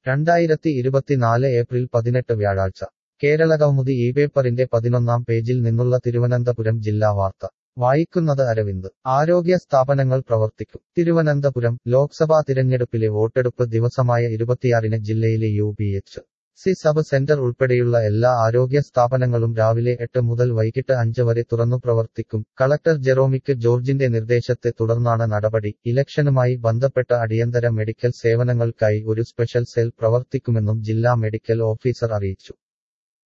രണ്ടായിരത്തി ഇരുപത്തിനാല് ഏപ്രിൽ പതിനെട്ട് വ്യാഴാഴ്ച കേരളകൗമുദി ഈ പേപ്പറിന്റെ പതിനൊന്നാം പേജിൽ നിന്നുള്ള തിരുവനന്തപുരം ജില്ലാ വാർത്ത വായിക്കുന്നത് അരവിന്ദ് ആരോഗ്യ സ്ഥാപനങ്ങൾ പ്രവർത്തിക്കും തിരുവനന്തപുരം ലോക്സഭാ തിരഞ്ഞെടുപ്പിലെ വോട്ടെടുപ്പ് ദിവസമായ ഇരുപത്തിയാറിന് ജില്ലയിലെ U P H C sub centre ഉൾപ്പെടെയുള്ള എല്ലാ ആരോഗ്യ സ്ഥാപനങ്ങളും രാവിലെ എട്ട് മുതൽ വൈകിട്ട് അഞ്ച് വരെ തുറന്നു പ്രവർത്തിക്കും കളക്ടർ ജെറോമിക്ക് ജോർജിന്റെ നിർദ്ദേശത്തെ തുടർന്നാണ് നടപടി ഇലക്ഷനുമായി ബന്ധപ്പെട്ട അടിയന്തര മെഡിക്കൽ സേവനങ്ങൾക്കായി ഒരു സ്പെഷ്യൽ സെൽ പ്രവർത്തിക്കുമെന്നും ജില്ലാ മെഡിക്കൽ ഓഫീസർ അറിയിച്ചു